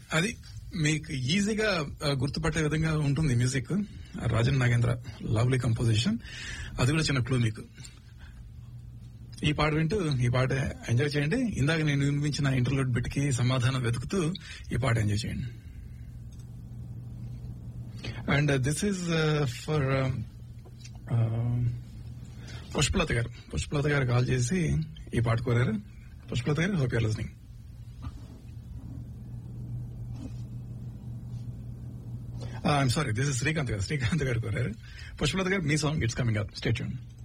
అది మీకు ఈజీగా ఆ, గుర్తుపట్టే విధంగా ఉంటుంది music Rajan Nagendra lovely composition అది కూడా చిన్న క్లూ మీకు ఈ పాట వింటూ ఈ పాట ఎంజాయ్ చేయండి ఇందాక నేను వినిపించిన ఇంటర్లూడ్ బిట్ కి సమాధానం వెతుకుతూ ఈ పాట ఎంజాయ్ చేయండి and this is for Pushpalatha garu Pushpalatha గారు కాల్ చేసి ఈ పాట కోరారు Pushpalatha garu hope your listening I'm sorry this is Srikanth garu Srikanth garu కోరారు పుష్పలత గారు మీ song it's coming up state